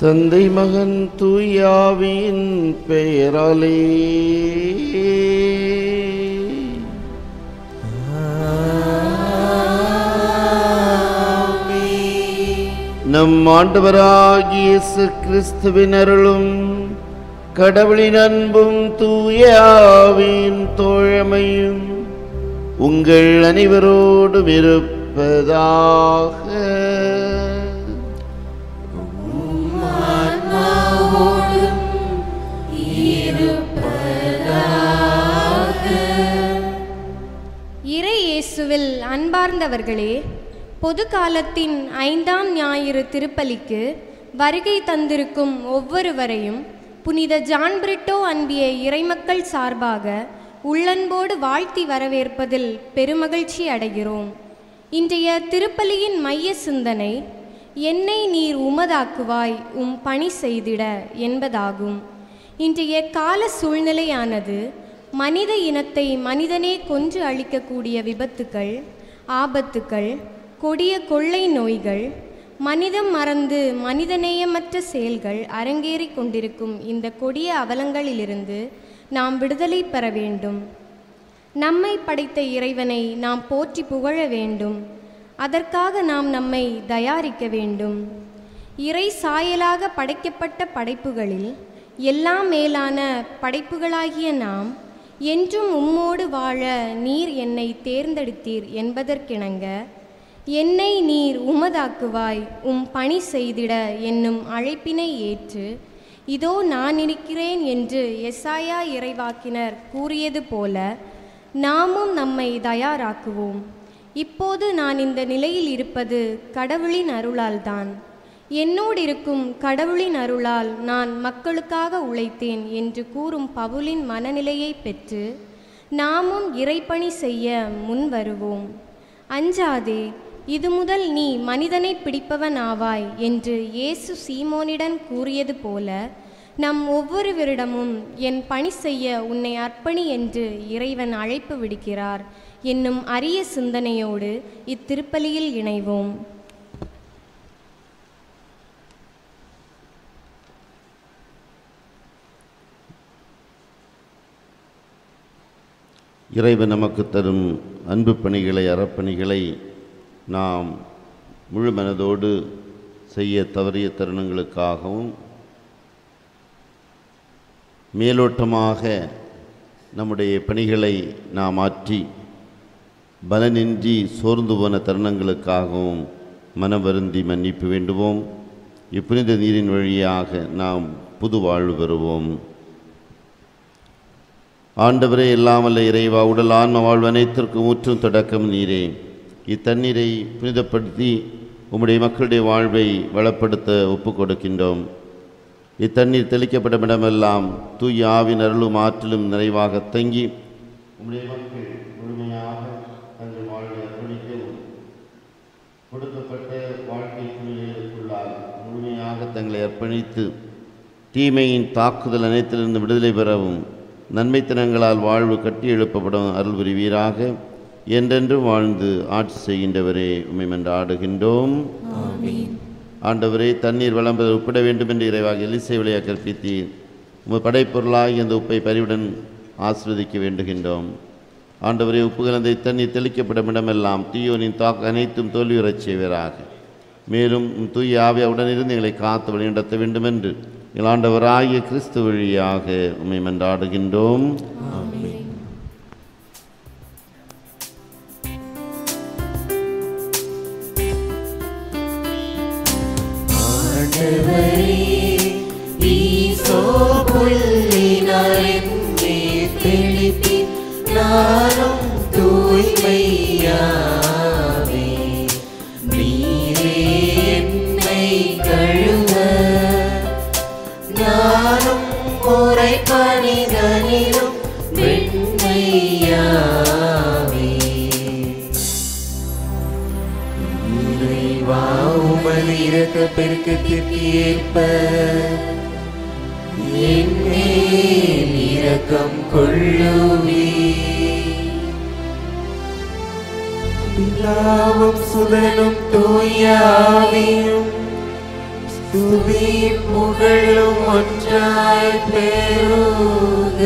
தந்தை மகன் தூயாவின் பெயராலே நம் ஆண்டவராகிய இயேசு கிறிஸ்துவின் அருளும் கடவுளின் அன்பும் தூயாவின் தோழமையும் உங்கள் அனைவரோடும் இருப்பதாக இறை இயேசுவில் அன்பார்ந்தவர்களே பொது காலத்தின் ஐந்தாம் ஞாயிறு திருப்பலிக்கு வருகை தந்திருக்கும் ஒவ்வொருவரையும் புனித ஜான் பிரிட்டோ அன்பிய இறைமக்கள் சார்பாக உள்ளன்போடு வாழ்த்தி வரவேற்பதில் பெருமகிழ்ச்சி அடைகிறோம் இன்றைய திருப்பலியின் மைய சிந்தனை என்னை நீர் உமதாக்குவாய் உம் பணி செய்திட என்பதாகும் இன்றைய கால சூழ்நிலையானது மனித இனத்தை மனிதனே கொன்று அழிக்கக்கூடிய விபத்துக்கள் ஆபத்துக்கள் கொடிய கொள்ளை நோய்கள் மனிதம் மறந்து மனிதநேயமற்ற செயல்கள் அரங்கேறிக் கொண்டிருக்கும் இந்த கொடிய அவலங்களிலிருந்து நாம் விடுதலை பெற வேண்டும் நம்மை படைத்த இறைவனை நாம் போற்றி புகழ வேண்டும் அதற்காக நாம் நம்மை தயாரிக்க வேண்டும் இறை சாயலாக படைக்கப்பட்ட படைப்புகளில் எல்லாம் மேலான படைப்புகளாகிய நாம் என்றும் உம்மோடு வாழ நீர் என்னை தேர்ந்தெடுத்தீர் என்பதற்கிணங்க என்னை நீர் உமதாக்குவாய் உம் பணி செய்திட என்னும் அழைப்பினை ஏற்று இதோ நான் இருக்கிறேன் என்று எஸ்ஆயா இறைவாக்கினர் கூறியது போல நாமும் நம்மை தயாராக்குவோம் இப்போது நான் இந்த நிலையில் இருப்பது கடவுளின் அருளால்தான் என்னோடு இருக்கும் கடவுளின் அருளால் நான் மக்களுக்காக உழைத்தேன் என்று கூறும் பவுலின் மனநிலையை பெற்று நாமும் இறைப்பணி செய்ய முன் வருவோம் அஞ்சாதே இது முதல் நீ மனிதனை பிடிப்பவன் ஆவாய் என்று இயேசு சீமோனிடம் கூறியது போல நம் ஒவ்வொருவரிடமும் என் பணி செய்ய உன்னை அர்ப்பணி என்று இறைவன் அழைப்பு விடுக்கிறார் என்னும் அரிய சிந்தனையோடு இத்திருப்பலியில் இணைவோம் இறைவன் நமக்கு தரும் அன்பு பணிகளை அறப்பணிகளை நாம் முழு மனதோடு செய்ய தவறிய தருணங்களுக்காகவும் மேலோட்டமாக நம்முடைய பணிகளை நாம் மாற்றி பலனின்றி சோர்ந்து போன தருணங்களுக்காகவும் மனம் வருந்தி மன்னிப்பு வேண்டுவோம் இப்புனித நீரின் வழியாக நாம் புது வாழ்வு பெறுவோம் ஆண்டவரே இல்லாமல்ல இறைவா உடல் ஆன்ம வாழ்வு அனைத்திற்கும் ஊற்றும் தொடக்கம் நீரே இத்தண்ணீரை புனிதப்படுத்தி உம்முடைய மக்களுடைய வாழ்வை வளப்படுத்த ஒப்புக் கொடுக்கின்றோம் இத்தண்ணீர் தெளிக்கப்படும் இடமெல்லாம் தூய ஆவின் அருளும் ஆற்றிலும் நிறைவாக தங்கி உம்முடைய மக்கள் முழுமையாக தங்கள் வாழ்வை அர்ப்பணிக்கவும் கொடுக்கப்பட்ட வாழ்க்கை சூழ்நிலைகளுக்குள்ளால் முழுமையாக தங்களை அர்ப்பணித்து தீமையின் தாக்குதல் அனைத்திலிருந்து விடுதலை பெறவும் நன்மைத்தனங்களால் வாழ்வு கட்டி எழுப்பப்படும் அருள் புரிவீராக என்றென்றும் வாழ்ந்து ஆட்சி செய்கின்றவரே உண்மை மன்றாடுகின்றோம் ஆண்டவரே தண்ணீர் வளம்பெற உப்பிட வேண்டும் என்று இறைவாக எலிசை விளையா கற்பித்தீர் உமது படைப்பொருளாகி அந்த உப்பை பரிவுடன் ஆசிர்வதிக்க வேண்டுகின்றோம் ஆண்டவரே உப்பு கலந்த தண்ணீர் தெளிக்கப்படும் இடமெல்லாம் தீயோனின் தாக்கு அனைத்தும் தோல்வியுறச் செய்வீராக மேலும் உம் தூய ஆவியாவுடன் இருந்து எங்களை காத்து வழிநடத்த வேண்டும் என்று எங்கள் ஆண்டவராகிய கிறிஸ்து வழியாக உம்மை மன்றாடுகின்றோம் ஈசோ புள்ளினாரின் நீர் தெளிப்பி நானும் தூய்மையாவே நீரே என்னை கழுவ நானும் முறை பணிதனிலும் வெண்மையாவே இறைவா உமது இறக்க பெருக்கத்திற்கு ஏற்ப என் மேல் இரக்கம் கொள்ளுவே பிதாவும் சுதனும் தூயாவியும் துதி புகழும் ஒன்றாய் பெருக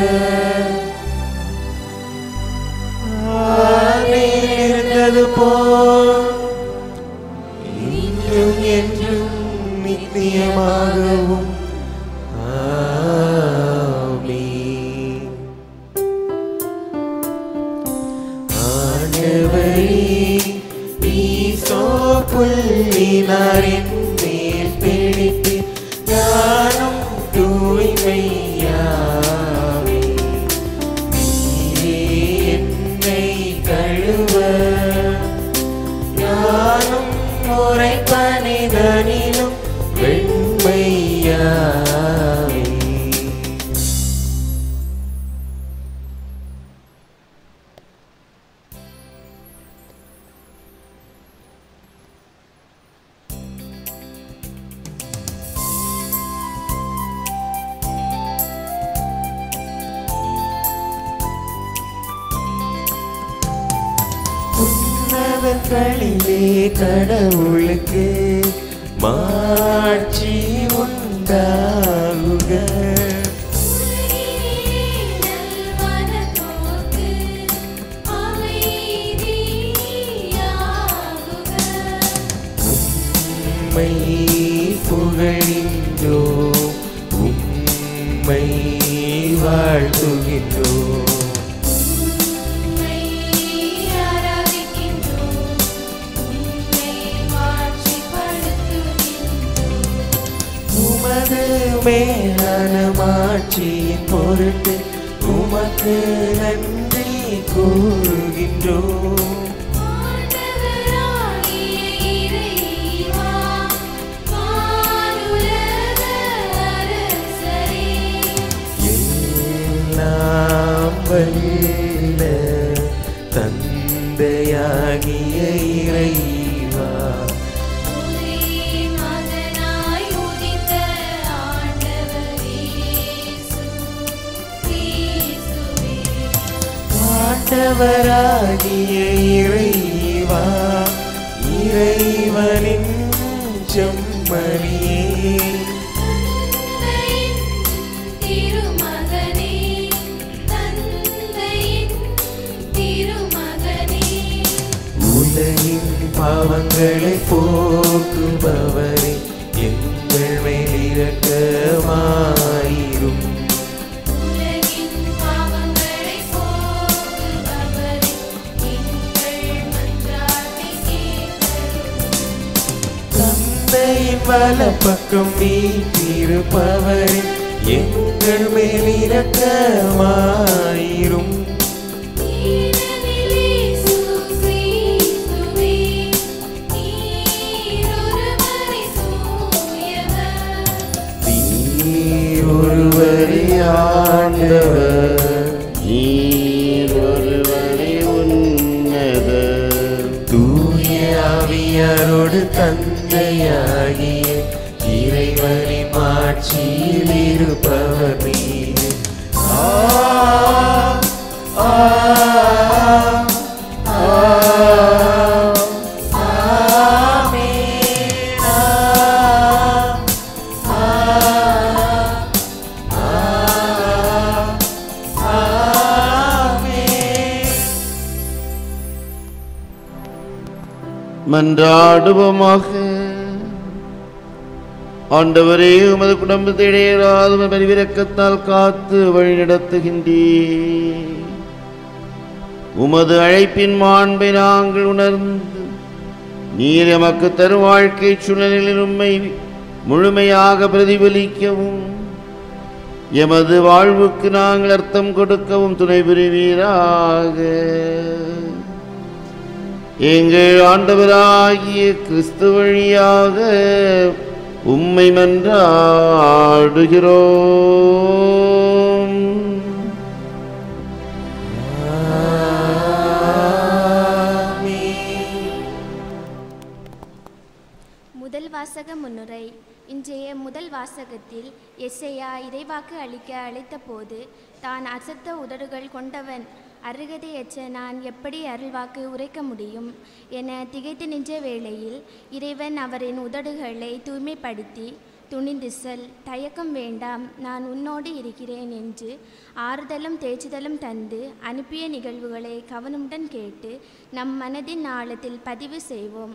ஆதியில் இருந்தது போல் இன்றும் என்றும் நித்தியமாகவும் ஆமென். ஆண்டவரே ஈசோ புள்ளினாரின் மேல் பிடித்து நானும் தூய்மையாவே நீரே என்னை கழுவ நானும் முறை பணிதனிலும் வெண்மையாவே உன்னதங்களிலே கடவுளுக்கு மாட்சி உண்டாகுக உம்மை புகழின்றோ உம்மை வாழ்த்துகின்றோ உமது மேலான மாட்சியின் பொருட்டு உமக்கு நன்றி கூறுகின்றோம் எல்லாம் வல்ல தந்தையாகிய இறைவா ஆண்டவராகிய இறைவா இறைவனின் செம்மறியே திருமகனே தந்தையின் திருமகனே உலகின் பாவங்களை போக்குபவரே எங்கள் மேல் இரக்கமாயிரும் உலகின் பாவங்களை போக்குபவரே எங்கள் மன்றாட்டை கேட்டருளும் தந்தையின் வலப்பக்கம் வீட்டிருப்பவரே எங்கள் மேல் இரக்கமாயிரும் நீரனிலேசு கிறிஸ்துவே நீரொருவரே தூயவர் நீர் ஒருவரே ஆண்டவர் நீர் ஒருவரே உன்னத தூய ஆவியாரோடு தந்தையாகிய இறைவனின் மாட்சியில் இருப்பவர் நீர் ஆ, ஆ, ஆ, ஆமென். ஆ, ஆ, ஆ, ஆமென். மன்றாடுவோமாக ஆண்டவரே உமது குடும்பத்திடையராத பரிவிரக்கத்தால் காத்து வழிநடத்துகின்றீர் உமது அழைப்பின் மாண்பை நாங்கள் உணர்ந்து நீர் எமக்கு தரும் வாழ்க்கை சூழலில் உம்மை முழுமையாக பிரதிபலிக்கவும் எமது வாழ்வுக்கு நாங்கள் அர்த்தம் கொடுக்கவும் துணை புரிவீராக எங்கள் ஆண்டவராகிய கிறிஸ்து வழியாக உம்மை மன்றாடுகிறோம் முதல் வாசக முன்னுரை இன்றைய முதல் வாசகத்தில் எஸ்ஐயா இறைவாக்கு அளிக்க அழைத்தபோது தான் அசத்த உதடுகள் கொண்டவன் அருகதையற்ற நான் எப்படி அருள்வாக்கு உரைக்க முடியும் என திகைத்து நின்ற வேளையில் இறைவன் அவரின் உதடுகளை தூய்மைப்படுத்தி துணிந்து செல் தயக்கம் வேண்டாம் நான் உன்னோடு இருக்கிறேன் என்று ஆறுதலும் தேற்றுதலும் தந்து அனுப்பிய நிகழ்வுகளை கவனமுடன் கேட்டு நம் மனதின் ஆழத்தில் பதிவு செய்வோம்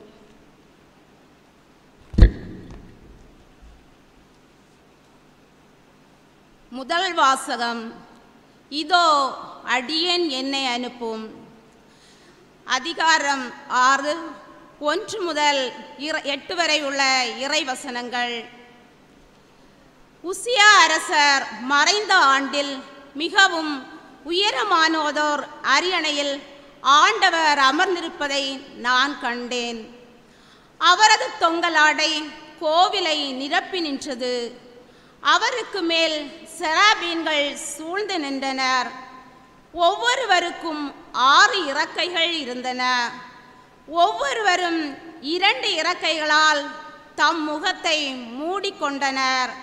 முதல் வாசகம் இதோ அடியேன் என்னை அனுப்பும் அதிகாரம் ஆறு ஒன்று முதல் இர எட்டு வரை உள்ள இறைவசனங்கள் உசியா அரசர் மறைந்த ஆண்டில் மிகவும் உயரமானோதோர் அரியணையில் ஆண்டவர் அமர்ந்திருப்பதை நான் கண்டேன் அவரது தொங்கலாடை கோவிலை நிரப்பி நின்றது அவருக்கு மேல் செராபீன்கள் சூழ்ந்து நின்றனர் ஒவ்வொருவருக்கும் ஆறு இறக்கைகள் இருந்தன ஒவ்வொருவரும் இரண்டு இறக்கைகளால் தம் முகத்தை மூடிக்கொண்டனர்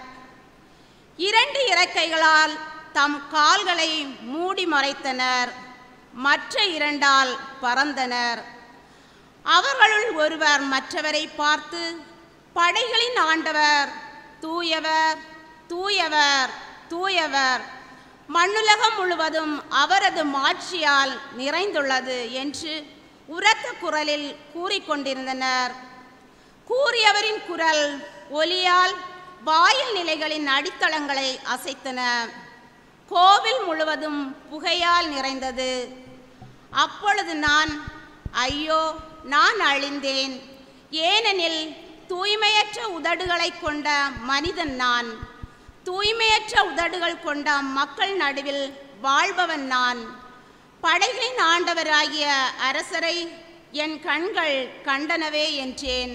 இரண்டு இறக்கைகளால் தம் கால்களை மூடி மறைத்தனர் மற்ற இரண்டால் பறந்தனர் அவர்களுள் ஒருவர் மற்றவரை பார்த்து படைகளின் ஆண்டவர் தூயவர் தூயவர் தூயவர் மண்ணுலகம் முழுவதும் அவரது மாட்சியால் நிறைந்துள்ளது என்று உரத்த குரலில் கூறிக்கொண்டிருந்தனர் கூறியவரின் குரல் ஒலியால் வாயில் நிலைகளின் அடித்தளங்களை அசைத்தன கோவில் முழுவதும் புகையால் நிறைந்தது அப்பொழுது நான் ஐயோ நான் அழிந்தேன் ஏனெனில் தூய்மையற்ற உதடுகளை கொண்ட மனிதன் நான் தூய்மையற்ற உதடுகள் கொண்ட மக்கள் நடுவில் வாழ்பவன் நான் படைகளின் ஆண்டவராகிய அரசரை என் கண்கள் கண்டனவே என்றேன்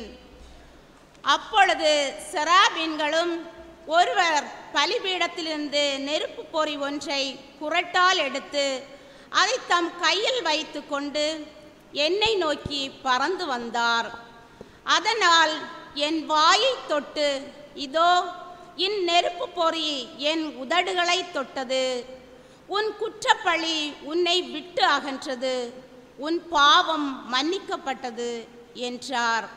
அப்பொழுது செராபீன்களும் ஒருவர் பலிபீடத்திலிருந்து நெருப்பு பொறி ஒன்றை குரட்டால் எடுத்து அதை தம் கையில் வைத்து கொண்டு என்னை நோக்கி பறந்து வந்தார் அதனால் என் வாயை தொட்டு இதோ இந்நெருப்பு பொறி என் உதடுகளை தொட்டது உன் குற்றப்பழி உன்னை விட்டு அகன்றது உன் பாவம் மன்னிக்கப்பட்டது என்றார்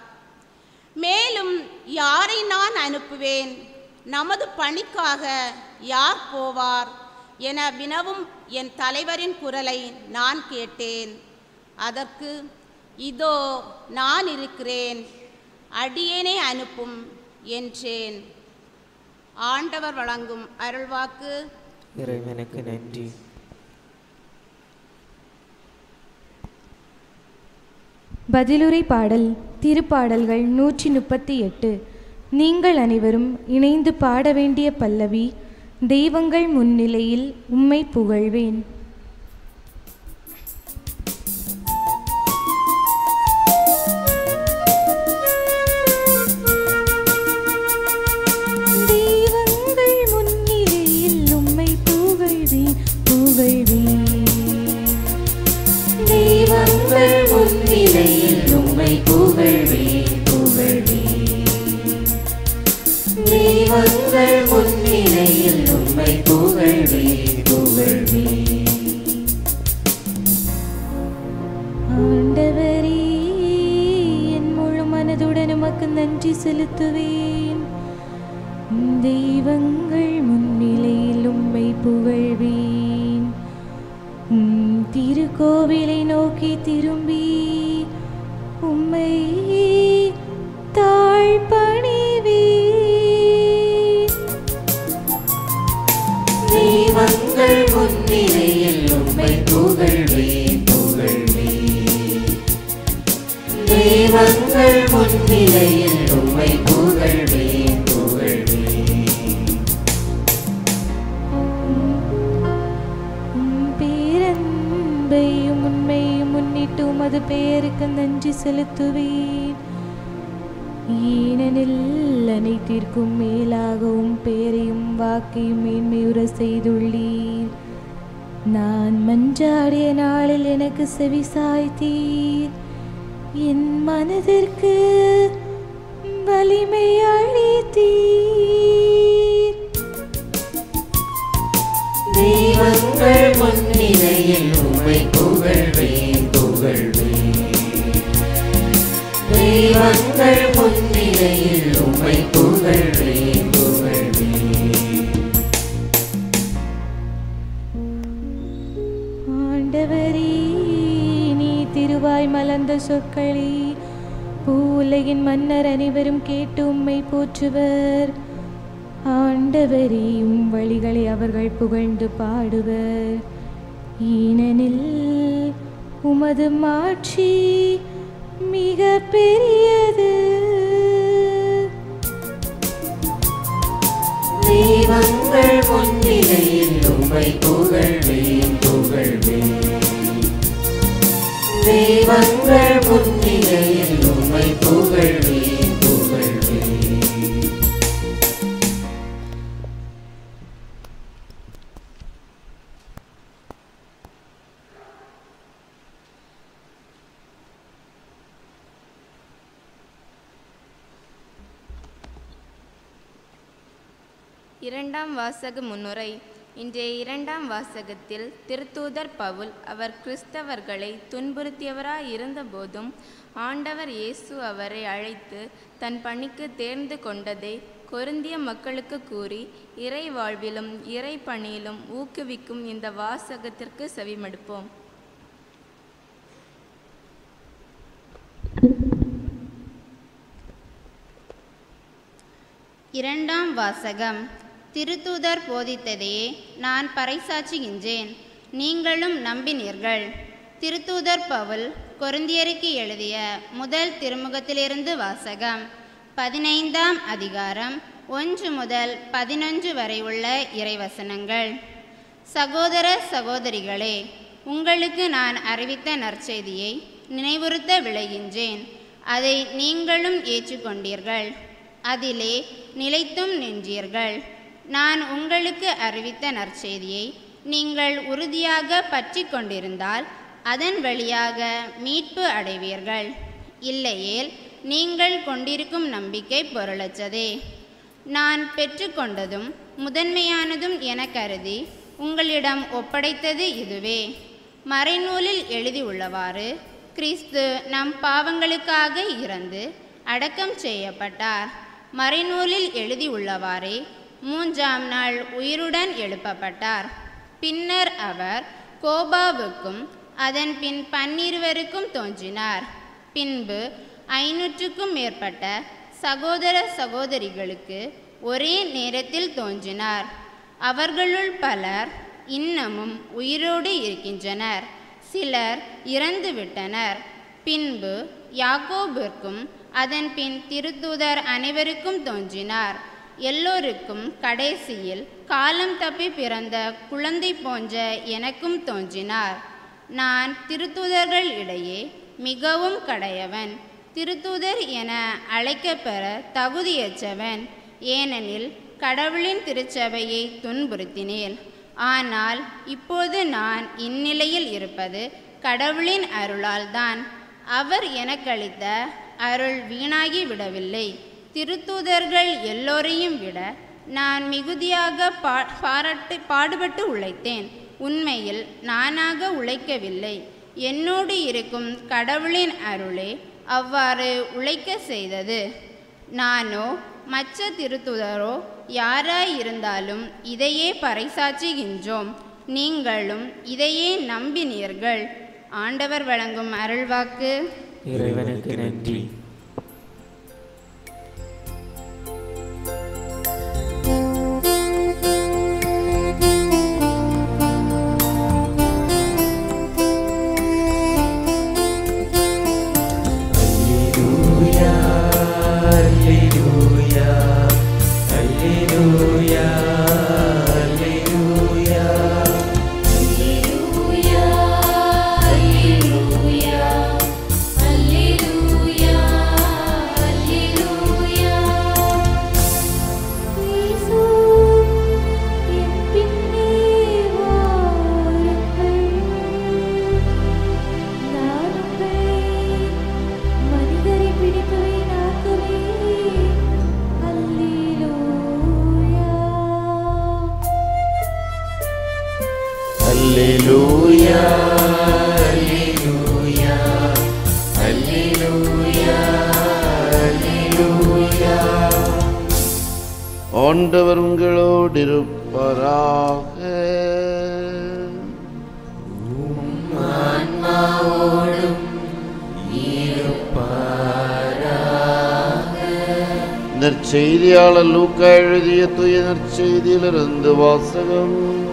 மேலும் யாரை நான் அனுப்புவேன் நமது பணிக்காக யார் போவார் என வினவும் என் தலைவரின் குரலை நான் கேட்டேன் அதற்கு இதோ நான் இருக்கிறேன் அடியேனே அனுப்பும் என்றேன் ஆண்டவர் வழங்கும் அருள்வாக்கு இறைவனுக்கு நன்றி பதிலுரை பாடல் திருப்பாடல்கள் நூற்றி முப்பத்தி எட்டு நீங்கள் அனைவரும் இணைந்து பாட வேண்டிய பல்லவி தெய்வங்கள் முன்னிலையில் உம்மை புகழ்வேன் தெய்வங்கள் முன்னிலையில் உம்மை புகழ்வேன் புகழ்வேன் தெய்வங்கள் முன்னிலையில் உம்மை புகழ்வேன் புகழ்வேன் தெய்வங்கள் முன்னிலையில் உம்மை புகழ்வேன் புகழ்வேன் ஆண்டவரே என் முழு மனதுடன் உமக்கு நன்றி செலுத்துவேன் தெய்வங்கள் முன்னிலையில் உம்மை புகழ்வேன் உம் திருக்கோவிலை நோக்கி திரும்பி உம்மை தாழ்பணிவேன் தெய்வங்கள் முன்னிலையில் உம்மை புகழ்வேன் புகழ்வேன் தெய்வங்கள் முன்னிலையில் உம்மை புகழ்வேன் புகழ்வேன் உம் பேரன்பையும் உண்மையும் முன்னிட்டு உமது பெயருக்கு நன்றி செலுத்துவேன் ஏனெனில் அனைத்திற்கும் மேலாக உம் பெயரையும் வாக்கையும் மேன்மையுற செய்துள்ளீர் நான் மன்றாடிய நாளில் எனக்கு செவி சாய்த்தீர் என் மனதிற்கு வலிமை அளித்தீர் தெய்வங்கள் முன்னிலையில் உம்மை புகழ்வேன் புகழ்வேன் தெய்வங்கள் முன்னிலையில் உம்மை புகழ்வேன் ஆண்டவரே நீ திருவாய் மலர்ந்த சொற்களே பூவுலகின் மன்னர் அனைவரும் கேட்டு உம்மை போற்றுவர் ஆண்டவரே உம் வழிகளை அவர்கள் புகழ்ந்து பாடுவர் ஏனெனில் உமது மாட்சி மிக பெரியது தெய்வங்கள் முன்னிலையில் உம்மை புகழ்வேன் புகழ்வேன் தெய்வங்கள் முன்னிலையில் உம்மை புகழ்வேன் புகழ்வேன் இரண்டாம் வாசக முன்னுரை இன்றைய இரண்டாம் வாசகத்தில் திருத்தூதர் பவுல் அவர் கிறிஸ்தவர்களை துன்புறுத்தியவராய் இருந்தபோதும் ஆண்டவர் இயேசு அவரை அழைத்து தன் பணிக்கு தேர்ந்து கொண்டதை கொருந்திய மக்களுக்கு கூறி இறை வாழ்விலும் இறை பணியிலும் ஊக்குவிக்கும் இந்த வாசகத்திற்கு செவிமடுப்போம் இரண்டாம் வாசகம் திருத்தூதர் போதித்ததையே நான் பறைசாற்றுகின்றேன் நீங்களும் நம்பினீர்கள் திருத்தூதர் பவுல் கொருந்தியருக்கு எழுதிய முதல் திருமுகத்திலிருந்து வாசகம் பதினைந்தாம் அதிகாரம் ஒன்று முதல் பதினொன்று வரை உள்ள இறைவசனங்கள் சகோதர சகோதரிகளே உங்களுக்கு நான் அறிவித்த நற்செய்தியை நினைவுறுத்த விளைகின்றேன் அதை நீங்களும் ஏற்றுக்கொண்டீர்கள் அதிலே நிலைத்தும் நின்றீர்கள் நான் உங்களுக்கு அறிவித்த நற்செய்தியை நீங்கள் உறுதியாக பற்றி கொண்டிருந்தால் அதன் வழியாக மீட்பு அடைவீர்கள் இல்லையேல் நீங்கள் கொண்டிருக்கும் நம்பிக்கை பொருளற்றதே நான் பெற்றுக்கொண்டதும் முதன்மையானதும் என கருதி உங்களிடம் ஒப்படைத்தது இதுவே மறைநூலில் எழுதியுள்ளவாறு கிறிஸ்து நம் பாவங்களுக்காக இறந்து அடக்கம் செய்யப்பட்டார் மறைநூலில் எழுதியுள்ளவாறே மூன்றாம் நாள் உயிருடன் எழுப்பப்பட்டார் பின்னர் அவர் கோபாவுக்கும் அதன் பின் பன்னிருவருக்கும் தோன்றினார் பின்பு ஐநூற்றுக்கும் மேற்பட்ட சகோதர சகோதரிகளுக்கு ஒரே நேரத்தில் தோன்றினார் அவர்களுள் பலர் இன்னமும் உயிரோடு இருக்கின்றனர் சிலர் இறந்துவிட்டனர் பின்பு யாக்கோபிற்கும் அதன் பின் திருத்தூதர் அனைவருக்கும் தோன்றினார் எல்லோருக்கும் கடைசியில் காலம் தப்பி பிறந்த குழந்தை போன்ற எனக்கும் தோன்றினார் நான் திருத்தூதர்கள் இடையே மிகவும் கடையவன் திருத்தூதர் என அழைக்கப்பெற தகுதியற்றவன் ஏனெனில் கடவுளின் திருச்சபையை துன்புறுத்தினேன் ஆனால் இப்போது நான் இந்நிலையில் இருப்பது கடவுளின் அருளால்தான் அவர் எனக்களித்த அருள் வீணாகி விடவில்லை திருத்தூதர்கள் எல்லோரையும் விட நான் மிகுதியாக பா பாராட்டு பாடுபட்டு உழைத்தேன் உண்மையில் நானாக உழைக்கவில்லை என்னோடு இருக்கும் கடவுளின் அருளே அவ்வாறு உழைக்க செய்தது நானோ மற்ற திருத்துதரோ யாராயிருந்தாலும் இதையே பறைசாற்றுகின்றோம் நீங்களும் இதையே நம்பினீர்கள் ஆண்டவர் வழங்கும் அருள்வாக்கு இறைவனுக்கு நன்றி Alleluia, Alleluia, Alleluia, Alleluia. இயேசு, என் பின்னே வாருங்கள். நான் உங்களை மனிதரை பிடிப்பவனாக்குவேன். அல்லேலூயா. Alleluia, Alleluia, Alleluia, Alleluia. ஆண்டவர் உங்களோடு இருப்பாராக நற்செய்தியாளர் லூக்கா எழுதிய தூய நற்செய்தியிலிருந்து வாசகம்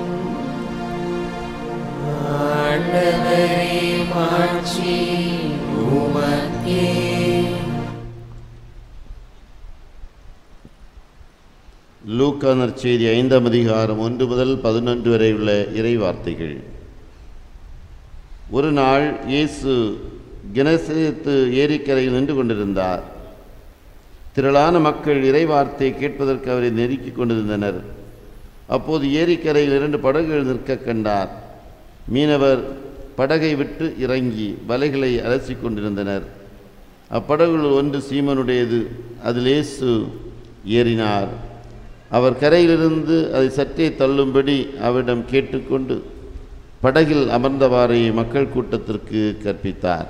ஆண்டவரே மாட்சி உமக்கே லூக்கா நற்செய்தி ஐந்தாம் அதிகாரம் ஒன்று முதல் பதினொன்று வரை உள்ள இறை வார்த்தைகள் ஒரு நாள் இயேசு கெனசேத்து ஏரிக்கரையில் நின்று கொண்டிருந்தார் திரளான மக்கள் இறை வார்த்தை கேட்பதற்கு அவரை நெருக்கிக் கொண்டிருந்தனர் அப்போது ஏரிக்கரையில் இரண்டு படகுகள் நிற்க கண்டார் மீனவர் படகை விட்டு இறங்கி வலைகளை அலசிக் கொண்டிருந்தனர் அப்படகுகள் ஒன்று சீமனுடையது அதில் இயேசு ஏறினார் அவர் கரையிலிருந்து அதை சற்றே தள்ளும்படி அவரிடம் கேட்டுக்கொண்டு படகில் அமர்ந்தவாறே மக்கள் கூட்டத்திற்கு கற்பித்தார்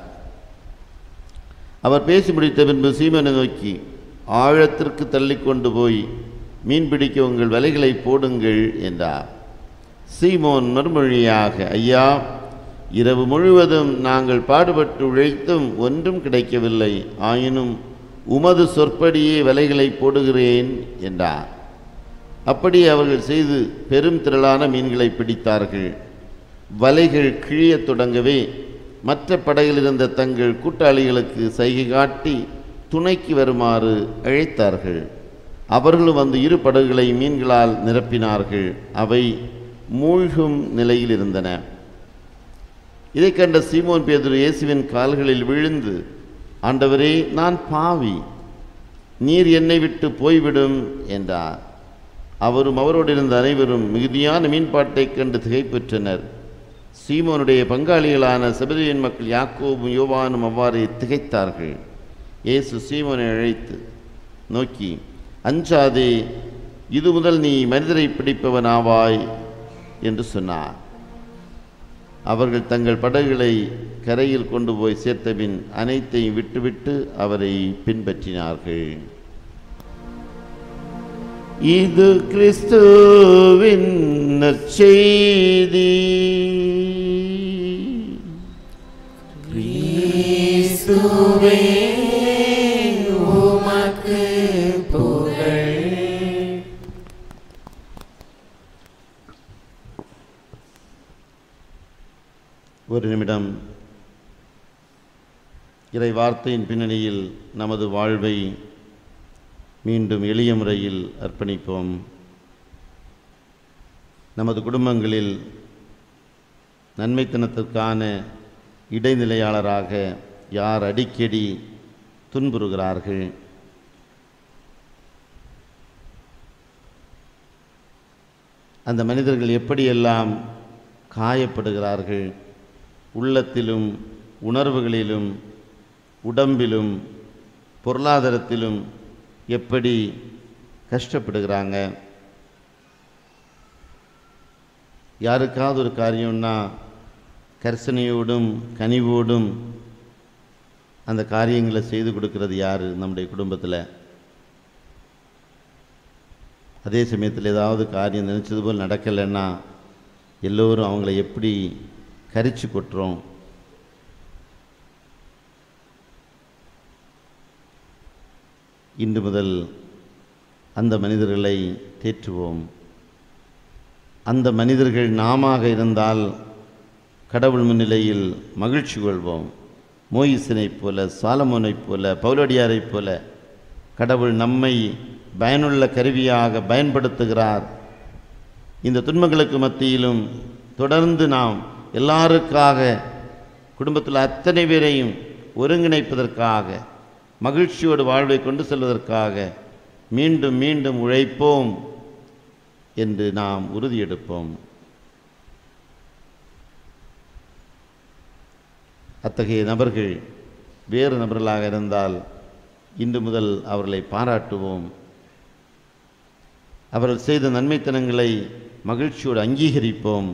அவர் பேசி முடித்த பின்பு சீமனை நோக்கி ஆழத்திற்கு தள்ளிக்கொண்டு போய் மீன் பிடிக்க உங்கள் வலைகளை போடுங்கள் என்றார் சீமோன் மறுமொழியாக ஐயா இரவு முழுவதும் நாங்கள் பாடுபட்டு உழைத்தும் ஒன்றும் கிடைக்கவில்லை ஆயினும் உமது சொற்படியே வலைகளை போடுகிறேன் என்றார் அப்படி அவர்கள் செய்து பெரும் திரளான மீன்களை பிடித்தார்கள் வலைகள் கிழியத் தொடங்கவே மற்ற படகில் இருந்த தங்கள் கூட்டாளிகளுக்கு சைகை காட்டி துணைக்கு வருமாறு அழைத்தார்கள் அவர்களும் வந்து இரு படகுகளை மீன்களால் நிரப்பினார்கள் அவை மூழ்கும் நிலையில் இருந்தன இதைக் கண்ட சீமோன் பேதுரு இயேசுவின் கால்களில் விழுந்து ஆண்டவரே நான் பாவி நீர் என்னை விட்டு போய்விடும் என்றார் அவரும் அவரோடு இருந்த அனைவரும் மிகுதியான மீன்பாட்டைக் கண்டு திகைப்புற்றனர் சீமோனுடைய பங்காளிகளான செபதியின் மக்கள் யாக்கோபும் யோவானும் அவ்வாறே திகைத்தார்கள் இயேசு சீமோனை அழைத்து நோக்கி அஞ்சாதே இது முதல் நீ மனிதரை பிடிப்பவன் ஆவாய் என்று சொன்னார் அவர்கள் தங்கள் படகுகளை கரையில் கொண்டு போய் சேர்த்தபின் அனைத்தையும் விட்டுவிட்டு அவரை பின்பற்றினார்கள் இது கிறிஸ்துவின் நற்செய்தி கிறிஸ்துவே உமக்கு புகழ் ஒரு நிமிடம் இறை வார்த்தையின் பின்னணியில் நமது வாழ்வை மீண்டும் எளிய முறையில் அர்ப்பணிப்போம் நமது குடும்பங்களில் நன்மைத்தனத்திற்கான இடைநிலையாளராக யார் அடிக்கடி துன்புறுகிறார்கள் அந்த மனிதர்கள் எப்படியெல்லாம் காயப்படுகிறார்கள் உள்ளத்திலும் உணர்வுகளிலும் உடம்பிலும் பொருளாதாரத்திலும் எப்படி கஷ்டப்படுகிறாங்க யாருக்காவது ஒரு காரியம்னா கர்சனையோடும் கனிவோடும் அந்த காரியங்களை செய்து கொடுக்கிறது யார் நம்முடைய குடும்பத்தில் அதே சமயத்தில் ஏதாவது காரியம் நினச்சது போல் நடக்கலைன்னா எல்லோரும் அவங்கள எப்படி கரிச்சு கொட்டுறோம் இன்று முதல் அந்த மனிதர்களை தேற்றுவோம் அந்த மனிதர்கள் நாமாக இருந்தால் கடவுள் முன்னிலையில் மகிழ்ச்சி கொள்வோம் மோயிசனைப் போல சாலமோனைப் போல பவுலடியாரைப் போல கடவுள் நம்மை பயனுள்ள கருவியாக பயன்படுத்துகிறார் இந்த துன்பங்களுக்கு மத்தியிலும் தொடர்ந்து நாம் எல்லாருக்காக குடும்பத்தில் அத்தனை பேரையும் ஒருங்கிணைப்பதற்காக மகிழ்ச்சியோடு வாழ்வை கொண்டு செல்வதற்காக மீண்டும் மீண்டும் உழைப்போம் என்று நாம் உறுதியெடுப்போம் அத்தகைய நபர்கள் வேறு நபர்களாக இருந்தால் இன்று முதல் அவர்களை பாராட்டுவோம் அவர்கள் செய்த நன்மைத்தனங்களை மகிழ்ச்சியோடு அங்கீகரிப்போம்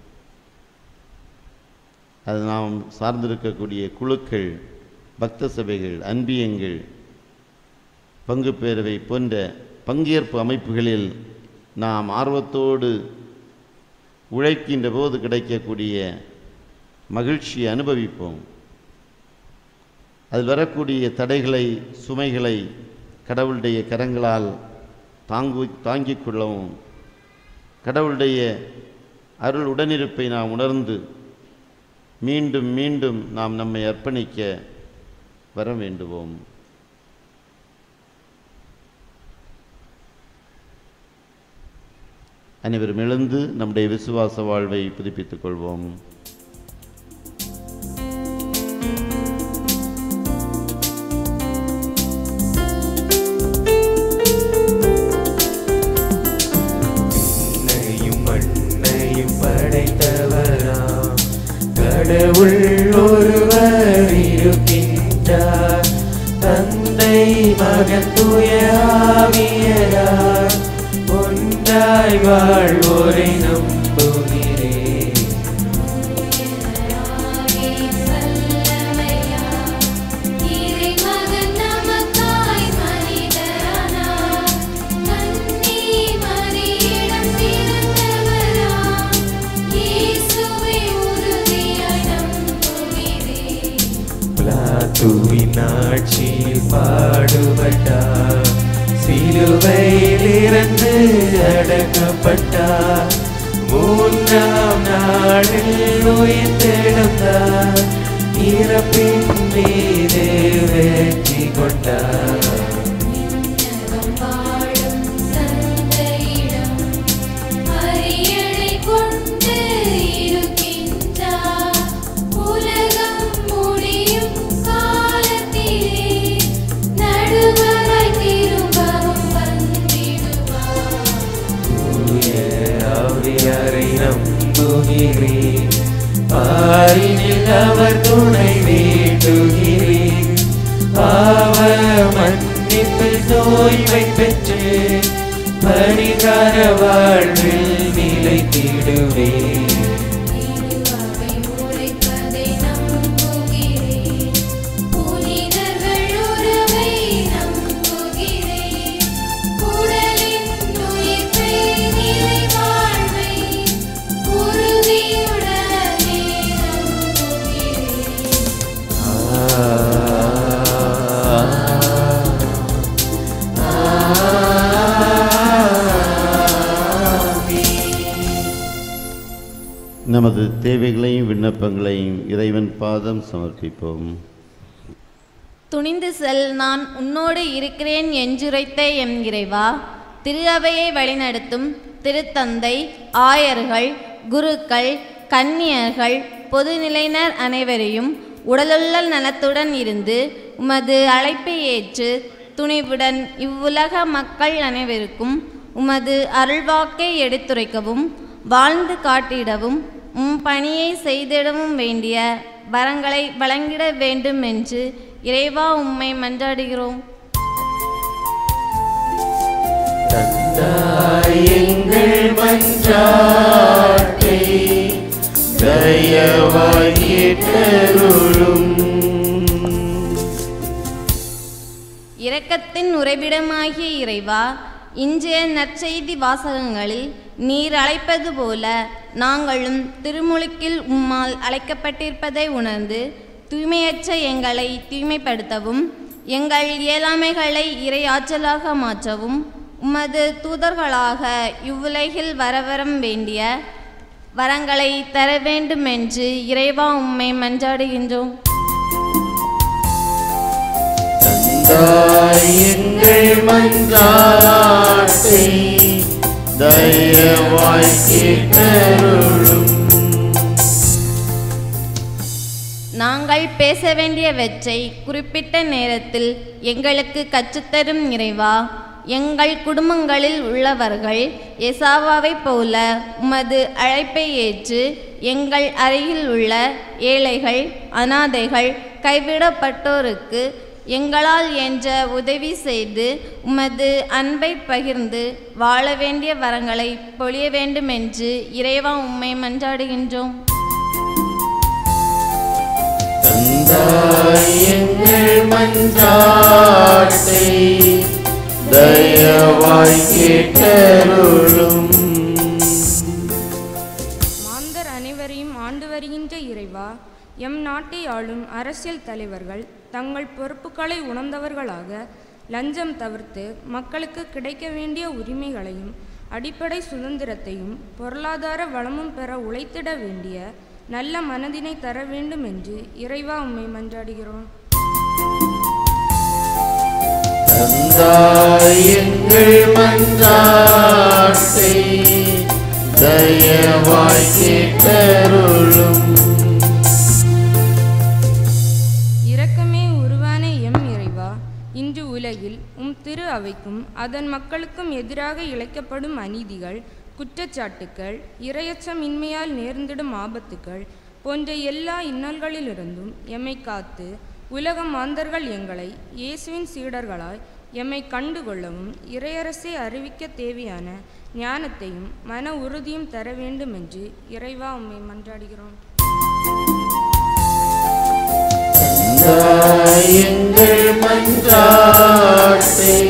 அது நாம் சார்ந்திருக்கக்கூடிய குழுக்கள் பக்த சபைகள் அன்பியங்கள் பங்கு பேரவை போன்ற பங்கேற்பு அமைப்புகளில் நாம் ஆர்வத்தோடு உழைக்கின்ற போது கிடைக்கக்கூடிய மகிழ்ச்சியை அனுபவிப்போம் அதில் வரக்கூடிய தடைகளை சுமைகளை கடவுளுடைய கரங்களால் தாங்கு தாங்கிக் கொள்ளவும் கடவுளுடைய அருள் உடனிருப்பை நாம் உணர்ந்து மீண்டும் மீண்டும் நாம் நம்மை அர்ப்பணிக்க வர வேண்டுவோம் அனைவரும் எழுந்து நம்முடைய விசுவாச வாழ்வை புதுப்பித்துக் கொள்வோம் விண்ணையும் மண்ணையும் படைத்தவராம் கடவுள் ஒருவர் இருக்கின்றார் தந்தை மகன் தூய ஆவியரார் ஒன்றாய் வாழ்வோரை நம்புகிறேன் ஆவி வல்லமையா இறைமகன் நமக்காய் மனிதரானார் கன்னி மரியிடம் பிறந்தவராம் இயேசுவை உறுதியாய் நம்புகிறேன் பிளாத்துவின் ஆட்சியில் பாடுபட்டார் சிலுவையில் இறந்து அடக்கப்பட்டார் மூன்றாம் நாளில் உயிர்த்தெழுந்தார் இறப்பின் மீது வெற்றி கொண்டார் விண்ணகம் வாழும் தந்தையிடம் அரியணை கொண்டு இருக்கின்றார் உலகம் முடியும் காலத்திலே நடுவராய் திரும்பவும் வந்திடுவார் தூய ஆவியாரை நம்புகிறேன் பாரினில் அவர் துணை வேண்டுகிறேன் பாவ மன்னிப்பில் தூய்மை பெற்று பரிகார வாழ்வில் நிலைத்திடுவேன் திருவாவை உரைப்பதை நம்புகிறேன் புனிதர்கள் உறவை நம்புகிறேன் உடலின் உயிர்ப்பை நிலை வாழ்வை உறுதியுடனே நம்புகிறேன் நமது தேவைகளையும் விண்ணப்பங்களையும் இறைவன் பாதம் சமர்ப்பிப்போம் துணிந்து செல் நான் உன்னோடு இருக்கிறேன் என்றுரைத்த எம் இறைவா திரு அவையை வழிநடத்தும் திருத்தந்தை ஆயர்கள் குருக்கள் கன்னியர்கள் பொதுநிலையினர் அனைவரையும் உடலுள்ள நலத்துடன் இருந்து உமது அழைப்பை ஏற்று துணிவுடன் இவ்வுலக மக்கள் அனைவருக்கும் உமது அருள்வாக்கை எடுத்துரைக்கவும் வாழ்ந்து காட்டிடவும் உம் பணியை செய்திடவும் வேண்டிய வரங்களை வழங்கிட வேண்டும் என்று இறைவா உம்மை மன்றாடுகிறோம் தந்தாய் எங்கள் மன்றாட்டை தயவாய் கேட்டருளும் இரக்கத்தின் உறைவிடமாகிய இறைவா இன்றைய நற்செய்தி வாசகங்களில் நீர் அழைப்பது போல நாங்களும் திருமுழுக்கில் உம்மால் அழைக்கப்பட்டிருப்பதை உணர்ந்து தூய்மையற்ற எங்களை தூய்மைப்படுத்தவும் எங்கள் இயலாமைகளை இறை ஆற்றலாக மாற்றவும் உமது தூதர்களாக இவ்வுலகில் வரவரம் வேண்டிய வரங்களை தர வேண்டும் என்று இறைவா உம்மை மன்றாடுகின்றோம் தந்தாய் எங்கள் மன்றாட்டை தயவாய் கேட்டருளும் நாங்கள் பேச வேண்டியவற்றை குறிப்பிட்ட நேரத்தில் எங்களுக்கு கற்றுத்தரும் இறைவா எங்கள் குடும்பங்களில் உள்ளவர்கள் எசாவாவைப் போல உமது அழைப்பை ஏற்று எங்கள் அருகில் உள்ள ஏழைகள் அனாதைகள் கைவிடப்பட்டோருக்கு எங்களால் என்ற உதவி செய்து உமது அன்பை பகிர்ந்து வாழ வேண்டிய வரங்களை பொழிய வேண்டுமென்று இறைவா உம்மை மன்றாடுகின்றோம் தந்தாய் எங்கள் மன்றாட்டை தயவாய் கேட்டருளும் மாந்தர் அனைவரையும் ஆண்டு வருகின்ற இறைவா எம் நாட்டை ஆளும் அரசியல் தலைவர்கள் தங்கள் பொறுப்புகளை உணர்ந்தவர்களாக லஞ்சம் தவிர்த்து மக்களுக்கு கிடைக்க வேண்டிய உரிமைகளையும் அடிப்படை சுதந்திரத்தையும் பொருளாதார வளமும் பெற உழைத்திட வேண்டிய நல்ல மனதினை தர வேண்டும் என்று இறைவா உம்மை மன்றாடுகிறோம் தந்தாய் எங்கள் மன்றாட்டை தயவாய் கேட்டருளும் இரக்கமே உருவான எம் இறைவா இன்று உலகில் உம் திரு அவைக்கும் அதன் மக்களுக்கும் எதிராக இழைக்கப்படும் அநீதிகள் குற்றச்சாட்டுக்கள் இரையச்சம் இன்மையால் நேர்ந்திடும் ஆபத்துக்கள் போன்ற எல்லா இன்னல்களிலிருந்தும் எம்மை காத்து உலக மாந்தர்கள் எங்களை இயேசுவின் சீடர்களாய் எம்மை கண்டுகொள்ளவும் இறையரசை அறிவிக்க தேவையான ஞானத்தையும் மன உறுதியும் தர வேண்டும் என்று இறைவா உம்மை மன்றாடுகிறோம் தந்தாய் எங்கள் மன்றாட்டை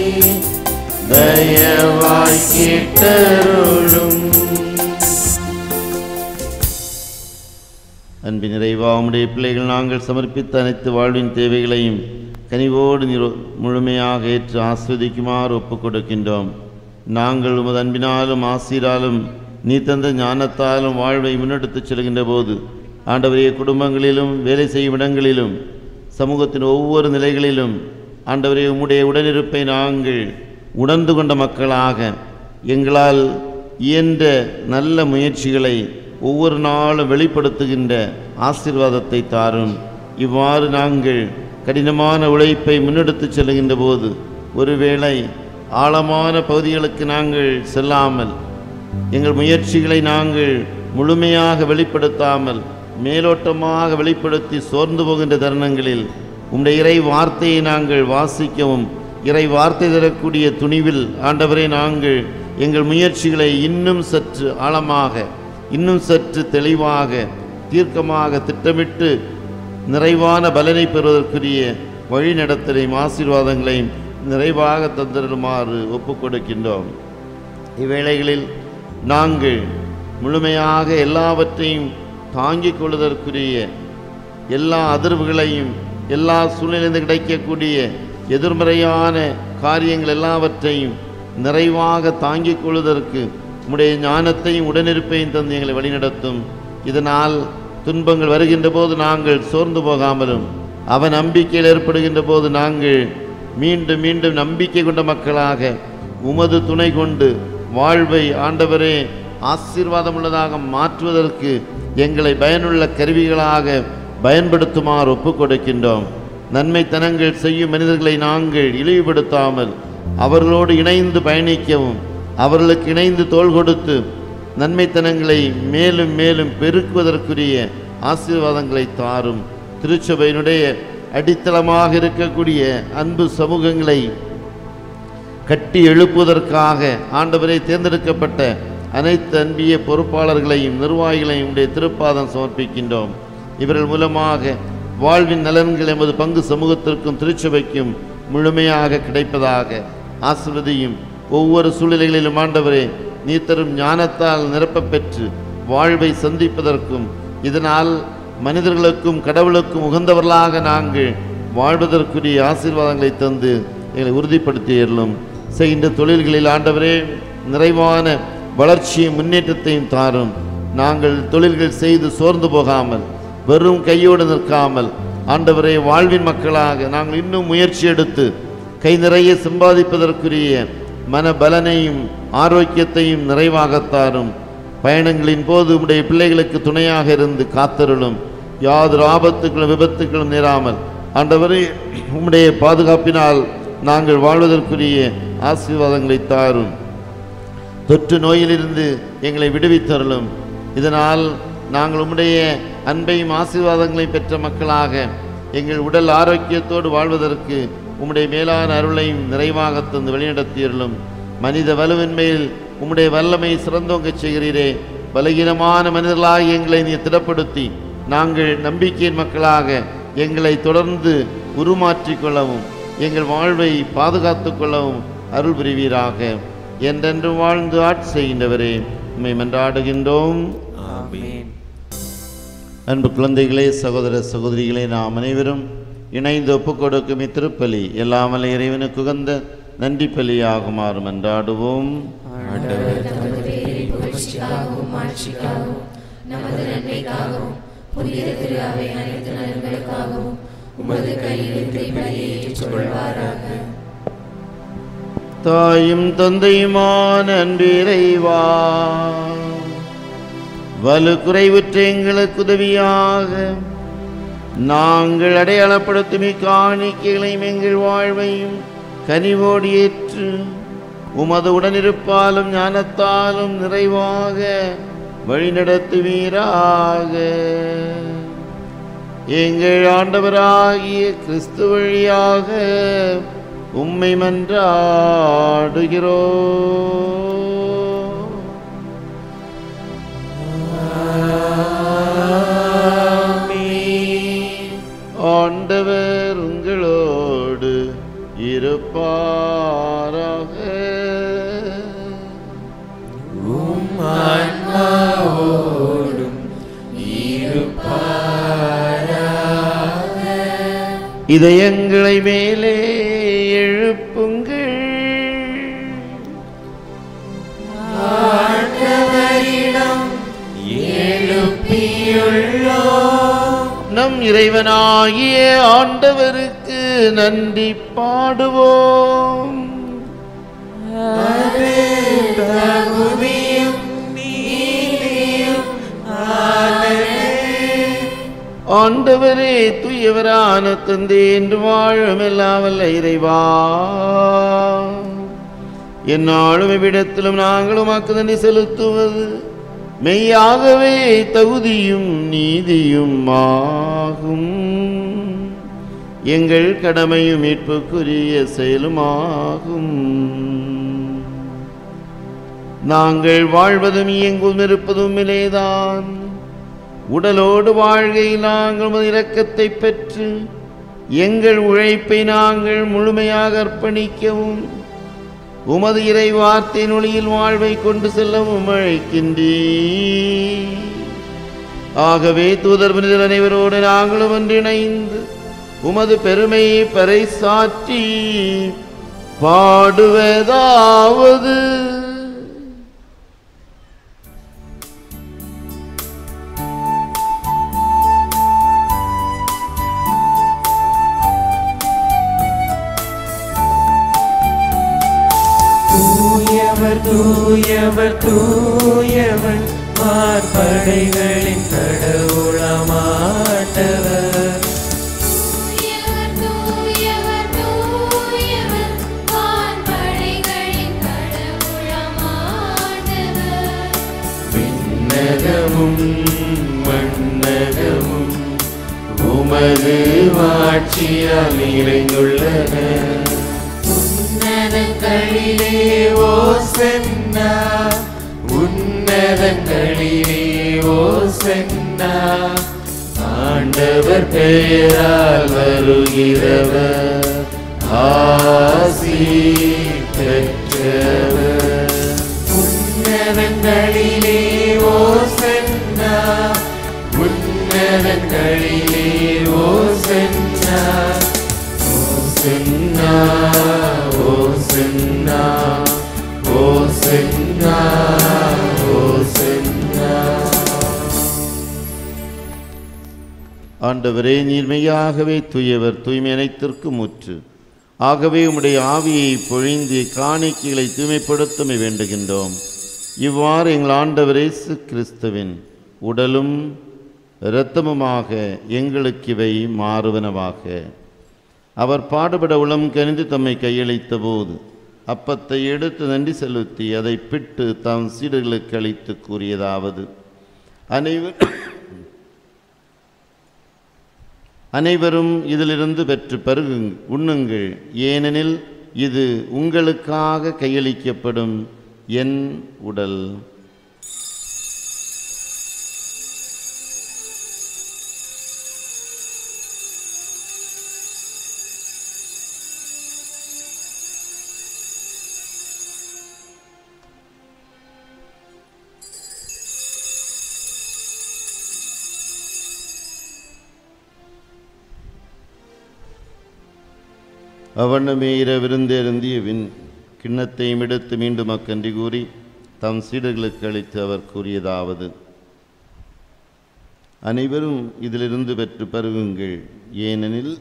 தயவாய் கேட்டருளும் அன்பின் நிறைவா உம்முடைய பிள்ளைகள் நாங்கள் சமர்ப்பித்த அனைத்து வாழ்வின் தேவைகளையும் கனிவோடு நிரோ முழுமையாக ஏற்று ஆஸ்வதிக்குமாறு ஒப்புக் கொடுக்கின்றோம் நாங்கள் உமது அன்பினாலும் ஆசீராலும் நீ தந்த ஞானத்தாலும் வாழ்வை முன்னெடுத்துச் செல்கின்ற போது ஆண்டவரைய குடும்பங்களிலும் வேலை செய்யும் இடங்களிலும் சமூகத்தின் ஒவ்வொரு நிலைகளிலும் ஆண்டவரே உம்முடைய உடனிருப்பை நாங்கள் உணர்ந்து கொண்ட மக்களாக எங்களால் இயன்ற நல்ல முயற்சிகளை ஒவ்வொரு நாளும் வெளிப்படுத்துகின்ற ஆசீர்வாதத்தை தாரும் இவ்வாறு நாங்கள் கடினமான உழைப்பை முன்னெடுத்துச் செல்லுகின்ற போது ஒருவேளை ஆழமான பகுதிகளுக்கு நாங்கள் செல்லாமல் எங்கள் முயற்சிகளை நாங்கள் முழுமையாக வெளிப்படுத்தாமல் மேலோட்டமாக வெளிப்படுத்தி சோர்ந்து போகின்ற தருணங்களில் உம்முடைய இறை வார்த்தையை நாங்கள் வாசிக்கவும் இறை வார்த்தை தரக்கூடிய துணிவில் ஆண்டவரே நாங்கள் எங்கள் முயற்சிகளை இன்னும் சற்று ஆழமாக இன்னும் சற்று தெளிவாக தீர்க்கமாக திட்டமிட்டு நிறைவான பலனை பெறுவதற்குரிய வழிநடத்தலையும் ஆசீர்வாதங்களையும் நிறைவாக தந்திருமாறு ஒப்புக் கொடுக்கின்றோம் இவ்வேளைகளில் நாங்கள் முழுமையாக எல்லாவற்றையும் தாங்கிக் கொள்வதற்குரிய எல்லா அதிர்வுகளையும் எல்லா சூழ்நிலையிலிருந்து கிடைக்கக்கூடிய எதிர்மறையான காரியங்கள் எல்லாவற்றையும் நிறைவாக தாங்கிக் கொள்வதற்கு உம்முடைய ஞானத்தையும் உடனிருப்பையும் தந்து எங்களை வழிநடத்தும் இதனால் துன்பங்கள் வருகின்ற போது நாங்கள் சோர்ந்து போகாமலும் அவன் நம்பிக்கையில் ஏற்படுகின்ற போது நாங்கள் மீண்டும் மீண்டும் நம்பிக்கை கொண்ட மக்களாக உமது துணை கொண்டு வாழ்வை ஆண்டவரே ஆசீர்வாதமுள்ளதாக மாற்றுவதற்கு எங்களை பயனுள்ள கருவிகளாக பயன்படுத்துமாறு ஒப்புக் கொடுக்கின்றோம் நன்மைத்தனங்கள் செய்யும் மனிதர்களை நாங்கள் இழிவுபடுத்தாமல் அவர்களோடு இணைந்து பயணிக்கவும் அவர்களுக்கு இணைந்து தோள் கொடுத்து நன்மைத்தனங்களை மேலும் மேலும் பெருக்குவதற்குரிய ஆசீர்வாதங்களை தாரும் திருச்சபையினுடைய அடித்தளமாக இருக்கக்கூடிய அன்பு சமூகங்களை கட்டி எழுப்புவதற்காக ஆண்டவரை தேர்ந்தெடுக்கப்பட்ட அனைத்து அன்பிய பொறுப்பாளர்களையும் நிர்வாகிகளையும் உடைய திருப்பாதம் சமர்ப்பிக்கின்றோம் இவர்கள் மூலமாக வாழ்வின் நலன்கள் எமது பங்கு சமூகத்திற்கும் திருச்சபைக்கும் முழுமையாக கிடைப்பதாக ஆசிர்வதியும் ஒவ்வொரு சூழ்நிலைகளிலும் ஆண்டவரே நீ தரும் ஞானத்தால் நிரப்பப் பெற்று வாழ்வை சந்திப்பதற்கும் இதனால் மனிதர்களுக்கும் கடவுளுக்கும் உகந்தவர்களாக நாங்கள் வாழ்வதற்குரிய ஆசீர்வாதங்களை தந்து எங்களை உறுதிப்படுத்தியர்களும் செய்கின்ற தொழில்களில் ஆண்டவரே நிறைவான வளர்ச்சியும் முன்னேற்றத்தையும் தாரும் நாங்கள் தொழில்கள் செய்து சோர்ந்து போகாமல் வெறும் கையோடு நிற்காமல் ஆண்டவரே வாழ்வின் மக்களாக நாங்கள் இன்னும் முயற்சி எடுத்து கை நிறைய சம்பாதிப்பதற்குரிய மன பலனையும் ஆரோக்கியத்தையும் நிறைவாகத்தாரும் பயணங்களின் போது உம்முடைய பிள்ளைகளுக்கு துணையாக இருந்து காத்தருளும் யாதொரு ஆபத்துக்களும் விபத்துக்களும் நேராமல் ஆண்டவரே உம்முடைய பாதுகாப்பினால் நாங்கள் வாழ்வதற்குரிய ஆசீர்வாதங்களை தாரும் தொற்று நோயிலிருந்து எங்களை விடுவித்தருளும் இதனால் நாங்கள் உம்முடைய அன்பையும் ஆசீர்வாதங்களையும் பெற்ற மக்களாக எங்கள் உடல் ஆரோக்கியத்தோடு வாழ்வதற்கு உம்முடைய மேலான அருளையும் நிறைவாக தந்து வழிநடத்தியருளும் மனித வலுவின்மையில் உம்முடைய வல்லமை சிறந்தோங்கச் செய்கிறீரே பலகீனமான மனிதர்களாக எங்களை நீ திடப்படுத்தி நாங்கள் நம்பிக்கையின் மக்களாக எங்களை தொடர்ந்து உருமாற்றிக் கொள்ளவும் எங்கள் வாழ்வை பாதுகாத்துக் கொள்ளவும் அருள் புரிவீராக என்றென்று வாழ்ந்து ஆட்சி செய்கின்றவரே உம்மை மன்றாடுகின்றோம் ஆமென் அன்பு குழந்தைகளே சகோதர சகோதரிகளே நாம் அனைவரும் இணைந்து ஒப்புக் கொடுக்கும் இத்திருப்பலி எல்லாமல்ல இறைவனுக்கு உகந்த நன்றி பலியாகுமாறு மன்றாடுவோம் ஆண்டவர் தமது பேரின் புகழ்ச்சிக்காகவும் மாட்சிக்காகவும் நமது நன்மைக்காகவும் புனித திரு அவை அனைத்து நலன்களுக்காகவும் உமது கையிலிருந்து பலியை ஏற்றுக்கொள்வாராக தாயும் தந்தையுமான அன்பிறைவா வலு குறைவுற்ற எங்களுக்கு உதவியாக நாங்கள் அடையாளப்படுத்தும் இக்காணிக்கைகளையும் எங்கள் வாழ்வையும் கனிவோடு ஏற்று உமது உடனிருப்பாலும் ஞானத்தாலும் நிறைவாக வழிநடத்துவீராக எங்கள் ஆண்டவராகிய கிறிஸ்து வழியாக உம்மை மன்றாடுகிறோ ஆண்டவர் உங்களோடு இருப்பாராக உம் ஆன்மாவோடும் இதயங்களை மேலே எழுப்புங்கள் ஆண்டவரிடம் எழுப்பியுள்ளோ நம் இறைவனாகிய ஆண்டவருக்கு நன்றி பாடுவோம் அது தகுதியும் நீதியும் ஆனதே ஆண்டவரே தூயவரான தந்தை என்று வாழும் எல்லாவல்ல இறைவா என்னாலும் இவ்விடத்திலும் நாங்களும் வாக்கு நன்றி செலுத்துவது மெய்யாகவே தகுதியும் நீதியும் ஆகும் எங்கள் கடமையும் மீட்புக்குரிய செயலுமாகும் நாங்கள் வாழ்வதும் இயங்கும் இருப்பதும் இலேதான் உடலோடு வாழ்கையில் நாங்கள் உமது இரக்கத்தை பெற்று எங்கள் உழைப்பை நாங்கள் முழுமையாக அர்ப்பணிக்கவும் உமது இறை வார்த்தையின் ஒளியில் வாழ்வை கொண்டு செல்லவும் அழைக்கின்றீ ஆகவே தூதர் புனிதர் அனைவரோடு நாங்களும் ஒன்றிணைந்து உமது பெருமையை பறைசாற்றி பாடுவதாவது தூயவர் தூயவர் தூயவர் மார்படைகளின் கடவுளமாட்டவர் தூயவர் தூயவர் தூயவர் வான்படைகளின் கடவுளமானவர் விண்ணகமும் மண்ணகமும் உமது ஆட்சியால் நிறைந்துள்ளன உன்னதங்களிலே ஓ சென்னா உன்னதங்களிலே ஓ சென்னா ஆண்டவர் பெயரால் வருகிறவர் ஆசி பெற்றவர் உன்னதங்களிலே ஓ சென்னா உன்னதங்களிலே ஓ சென்னா ஓ சென்னா ஓ சென்னா ஓ சென்னா ஓ சென்னா ஆண்டவரே நீர்மையாகவே தூயவர் தூய்மை அனைத்திற்கும் முற்று ஆகவே உம்முடைய ஆவியை பொழிந்து காணிக்கைகளை தூய்மைப்படுத்தமை வேண்டுகின்றோம் இவ்வாறு எங்கள் ஆண்டவர் இயேசு கிறிஸ்துவின் உடலும் இரத்தமுமாக எங்களுக்கு இவை மாறுவனவாக அவர் பாடுபட உளம் கனிந்து தம்மை கையளித்த போது அப்பத்தை எடுத்து நன்றி செலுத்தி அதை பிட்டு தம் சீடர்களுக்கு அளித்து கூறியதாவது அனைவர் அனைவரும் இதிலிருந்து பெற்று பருகு உண்ணுங்கள் ஏனெனில் இது உங்களுக்காக கையளிக்கப்படும் என் உடல் அவண்ணமே இரவிருந்தேருந்தியவின் கிண்ணத்தையும் எடுத்து மீண்டும் அக்கன்றி கூறி தம் சீடர்களுக்கு அளித்து அவர் கூறியதாவது அனைவரும் இதிலிருந்து பெற்று பருகுங்கள் ஏனெனில்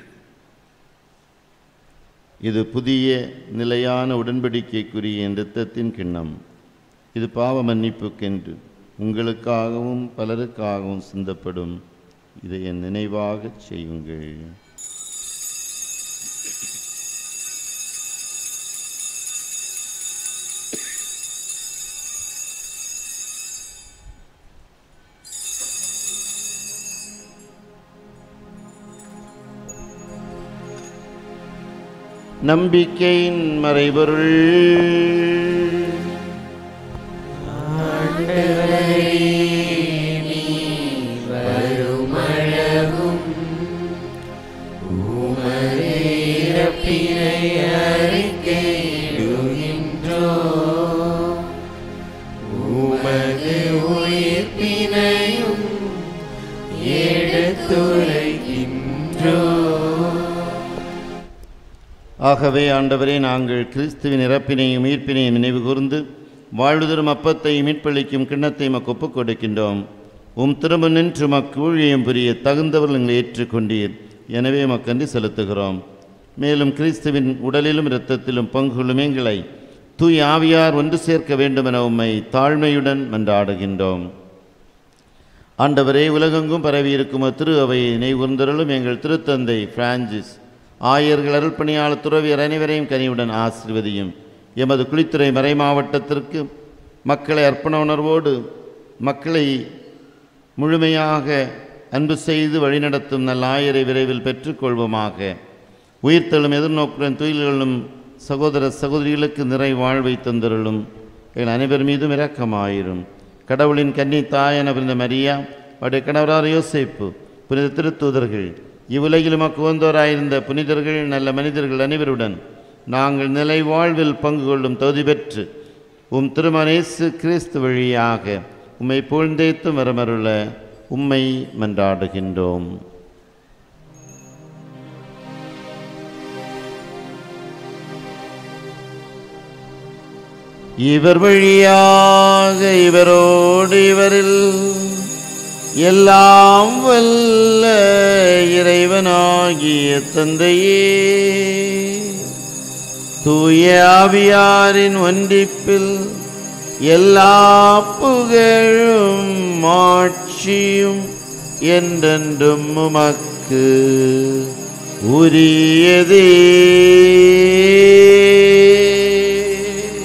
இது புதிய நிலையான உடன்படிக்கைக்குரிய என் இரத்தத்தின் கிண்ணம் இது பாவ மன்னிப்புக்கென்று உங்களுக்காகவும் பலருக்காகவும் சிந்தப்படும் இதை என் நினைவாகச் செய்யுங்கள் நம்பிக்கையின் மறைபொருள் வருமளவும் உமது இறப்பினை அறிக்கையிடுகின்றோ உமது உயிர்ப்பினையும் எடுத்துரைக்கின்றோ ஆகவே ஆண்டவரே நாங்கள் கிறிஸ்துவின் இறப்பினையும் மீட்பினையும் நினைவு கூர்ந்து வாழ்வுதரும் அப்பத்தை மீட்பளிக்கும் கிண்ணத்தை மக்கு ஒப்புக் கொடுக்கின்றோம் உம் திரும்ப நின்று மக்கு ஊழியம் புரிய தகுந்தவர்கள் எங்களை ஏற்றுக்கொண்டீர் எனவே மக்கன்றி செலுத்துகிறோம் மேலும் கிறிஸ்துவின் உடலிலும் இரத்தத்திலும் பங்குகளும் எங்களை தூய் ஆவியார் ஒன்று சேர்க்க வேண்டுமென உம்மை தாழ்மையுடன் மன்றாடுகின்றோம் ஆண்டவரே உலகெங்கும் பரவியிருக்கும் திரு அவையை நினைவுகூர்ந்தருளும் எங்கள் திருத்தந்தை பிரான்சிஸ் ஆயர்கள் அருள்பணியாளர் துறவியர் அனைவரையும் கனிவுடன் ஆசிர்வதியும் எமது குளித்துறை மறை மாவட்டத்திற்கு மக்களை அர்ப்பண உணர்வோடு மக்களை முழுமையாக அன்பு செய்து வழிநடத்தும் நல்ல ஆயரை விரைவில் பெற்றுக்கொள்வோமாக உயிர்த்தெழும் எதிர்நோக்குடன் துயில்களும் சகோதர சகோதரிகளுக்கு நிறை வாழ்வை தந்தருளும் எங்கள் அனைவர் மீதும் இரக்கமாயிரும் கடவுளின் கன்னி தாயன புனித மரியா அவருடைய கணவரார் யோசேப்பு புனித திருத்தூதர்கள் இவ்வுலகிலும் அக்குவந்தோராயிருந்த புனிதர்கள் நல்ல மனிதர்கள் அனைவருடன் நாங்கள் நிலை வாழ்வில் பங்கு கொள்ளும் தகுதி பெற்று உம் திருமணேசு கிறிஸ்து வழியாக உம்மை புகழ்ந்தேத்தும் வரமருள உம்மை மன்றாடுகின்றோம் இவர் வழியாக இவரோடு இவரில் எல்லாம் வல்ல இறைவனாகிய தந்தையே தூய ஆவியாரின் ஒன்றிப்பில் எல்லா புகழும் மாட்சியும் என்றென்றும் உமக்கு உரியதே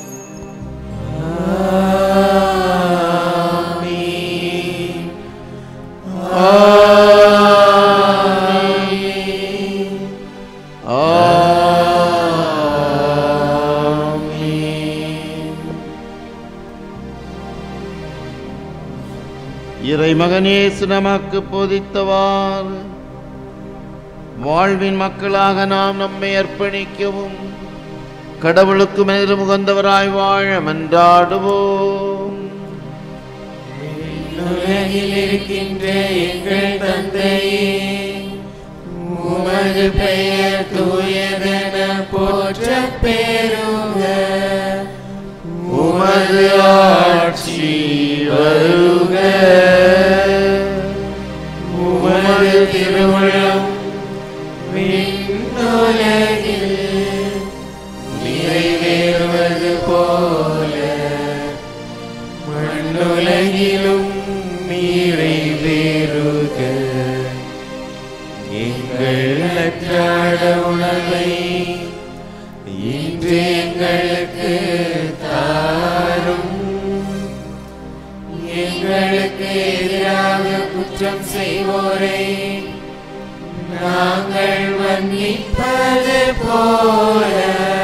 இறைமகனேசு நமக்கு போதித்தவாறு வாழ்வின் மக்களாக நாம் நம்மை அர்ப்பணிக்கவும் கடவுளுக்கு மேலும் உகந்தவராய் வாழ மன்றாடுவோம் உலகில் இருக்கின்ற எங்கள் தந்தையே உமது பெயர் தூயதென போற்ற பெறுக உமது ஆட்சி வருக உமது திருவுளம் விண்ணுலகில் நிறைவேறுவது போல மண்ணுலகிலும் நிறைவேறுக எங்கள் அன்றாட உணவை இன்று எங்களுக்கு தாரும் எங்களுக்கு எதிராக குற்றம் செய்வோரை நாங்கள் மன்னிப்பது போல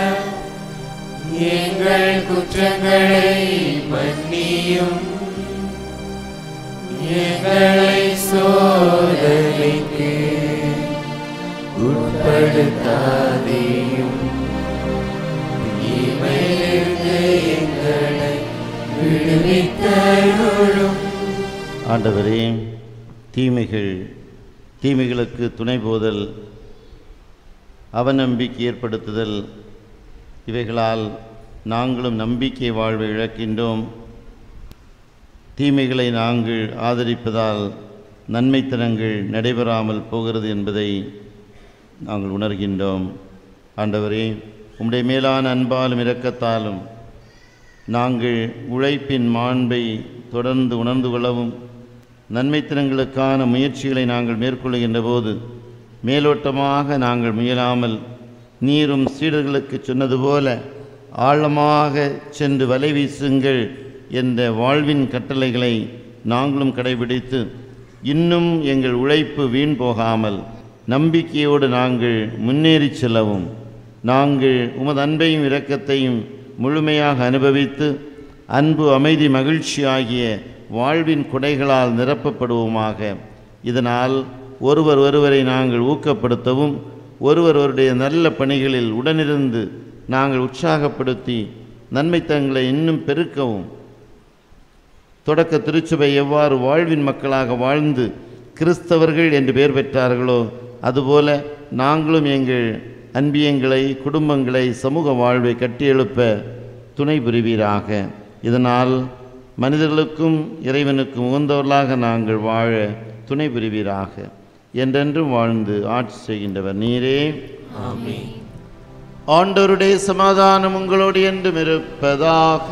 எங்கள் குற்றங்களை மன்னியும் எங்களை சோதனைக்கு உட்படுத்தாதேயும் தீமையிலிருந்து எங்களை விடுவித்தருளும் ஆண்டவரே தீமைகள் தீமைகளுக்கு துணை போதல் அவநம்பிக்கை ஏற்படுத்துதல் இவைகளால் நாங்களும் நம்பிக்கை வாழ்வை இழக்கின்றோம் தீமைகளை நாங்கள் ஆதரிப்பதால் நன்மைத்தனங்கள் நடைபெறாமல் போகிறது என்பதை நாங்கள் உணர்கின்றோம் ஆண்டவரே உம்முடைய மேலான அன்பாலும் இரக்கத்தாலும் நாங்கள் உழைப்பின் மாண்பை தொடர்ந்து உணர்ந்து கொள்ளவும் நன்மைத்தனங்களுக்கான முயற்சிகளை நாங்கள் மேற்கொள்கின்ற போது மேலோட்டமாக நாங்கள் முயலாமல் நீரும் சீடர்களுக்கு சொன்னது போல ஆழமாக சென்று வலை வீசுங்கள் என்ற வாழ்வின் கட்டளைகளை நாங்களும் கடைபிடித்து இன்னும் எங்கள் உழைப்பு வீண் போகாமல் நம்பிக்கையோடு நாங்கள் முன்னேறி செல்லவும் நாங்கள் உமது அன்பையும் இரக்கத்தையும் முழுமையாக அனுபவித்து அன்பு அமைதி மகிழ்ச்சி ஆகிய வாழ்வின் குடைகளால் நிரப்பப்படுவோமாக இதனால் ஒருவர் ஒருவரை நாங்கள் ஊக்கப்படுத்தவும் ஒருவருடைய நல்ல பணிகளில் உடனிருந்து நாங்கள் உற்சாகப்படுத்தி நன்மைத்தங்களை இன்னும் பெருக்கவும் தொடக்க திருச்சபை எவ்வாறு வாழ்வின் மக்களாக வாழ்ந்து கிறிஸ்தவர்கள் என்று பெயர் பெற்றார்களோ அதுபோல நாங்களும் எங்கள் அன்பியங்களை குடும்பங்களை சமூக வாழ்வை கட்டியெழுப்ப துணை புரிவீராக இதனால் மனிதர்களுக்கும் இறைவனுக்கும் உகந்தவர்களாக நாங்கள் வாழ துணை புரிவீராக என்றென்றும் வாழ்ந்து ஆட்சி செய்கின்றவர் நீரே ஆண்டவருடைய சமாதானம் உங்களோடு என்றும் இருப்பதாக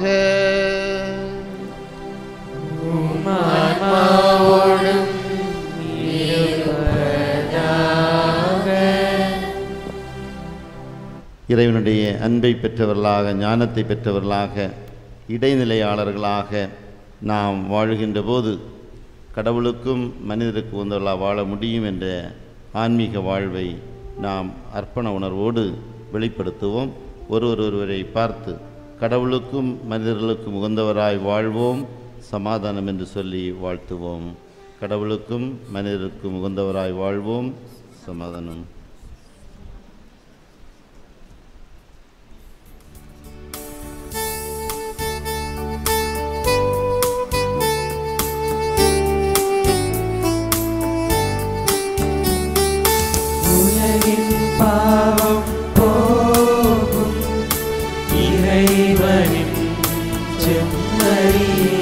இறைவனுடைய அன்பை பெற்றவர்களாக ஞானத்தை பெற்றவர்களாக இடைநிலையாளர்களாக நாம் வாழுகின்ற போது கடவுளுக்கும் மனிதருக்கு உந்தவர்களாக வாழ முடியும் என்ற ஆன்மீக வாழ்வை நாம் அர்ப்பண உணர்வோடு வெளிப்படுத்துவோம் ஒருவர் ஒருவரை பார்த்து கடவுளுக்கும் மனிதர்களுக்கும் உகந்தவராய் வாழ்வோம் சமாதானம் என்று சொல்லி வாழ்த்துவோம் கடவுளுக்கும் மனிதருக்கும் உகந்தவராய் வாழ்வோம் சமாதானம் உலகின் பாவம் போகும் இறைவனின் செம்மறியே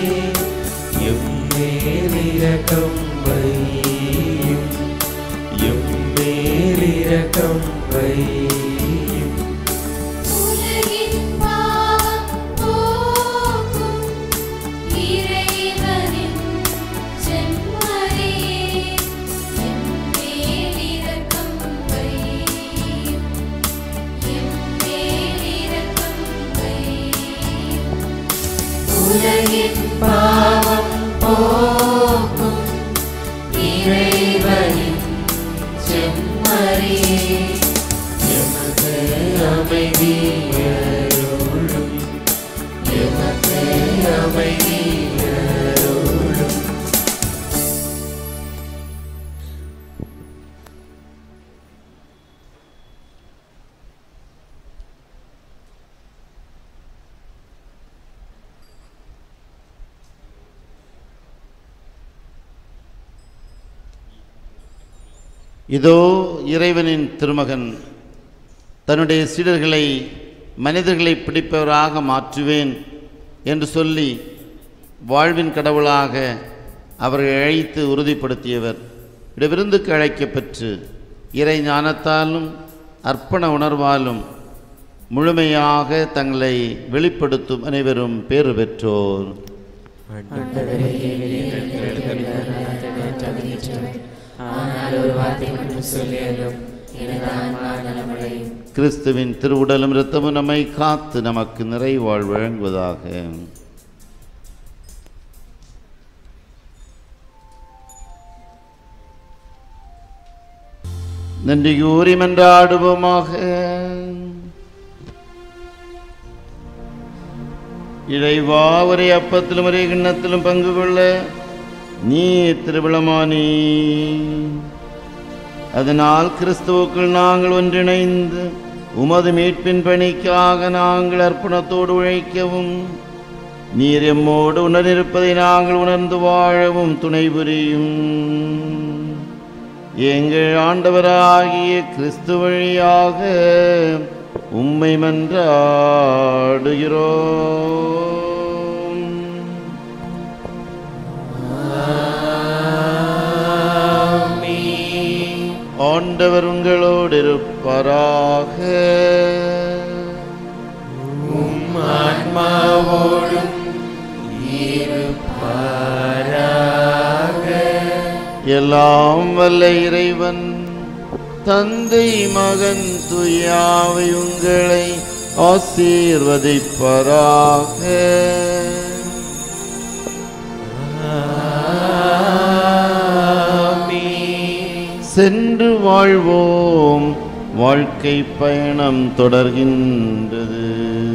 எம்மேலிரக்கம் வையும் எம்மேலிரக்கம் வையும் உலகின் பாவம் போக்கும் இறைவனின் செம்மறியே எம்மேல் இரக்கம் வையும் எம்மேல் இரக்கம் வையும் உலகின் பாவம் போக்கும் இறைவனின் செம்மறியே எமக்கு அமைதியருளும் எமக்கு அமைதியருளும் இதோ இறைவனின் திருமகன் தன்னுடைய சீடர்களை மனிதர்களை பிடிப்பவராக மாற்றுவேன் என்று சொல்லி வாழ்வின் கடவுளாக அவர்களை அழைத்து உறுதிப்படுத்தியவர் இடவிருந்துக்கு அழைக்கப்பெற்று இறை ஞானத்தாலும் அர்ப்பண உணர்வாலும் முழுமையாக தங்களை வெளிப்படுத்தும் அனைவரும் பேறு பெற்றோர் ஆனால் ஒரு வார்த்தை மட்டும் சொல்லியதும் எனது ஆன்மா நலமடையும் கிறிஸ்துவின் திருவுடலும் இரத்தமும் நம்மை காத்து நமக்கு நிறைவாழ் வழங்குவதாக நன்றி கூறி மன்றாடுவோமாக இறைவா ஒரே அப்பத்திலும் ஒரே கிண்ணத்திலும் பங்கு கொள்ள நீ திருவிழமானி அதனால் கிறிஸ்துவுக்குள் நாங்கள் ஒன்றிணைந்து உமது மீட்பின் பணிக்காக நாங்கள் அர்ப்பணத்தோடு உழைக்கவும் நீர் எம்மோடு உணர்ந்திருப்பதை நாங்கள் உணர்ந்து வாழவும் துணை புரியும் எங்கள் ஆண்டவராகிய கிறிஸ்து வழியாக உம்மை மன்றாடுகிறோம் ஆண்டவர் உங்களோடு இருப்பாராக ஆன்மாவோடும் இருப்பாராக எல்லாம் வல்ல இறைவன் தந்தை மகன் துயாவை உங்களை ஆசீர்வதிப்பராக சென்று வாழ்வோம் வாழ்க்கை பயணம் தொடர்கின்றது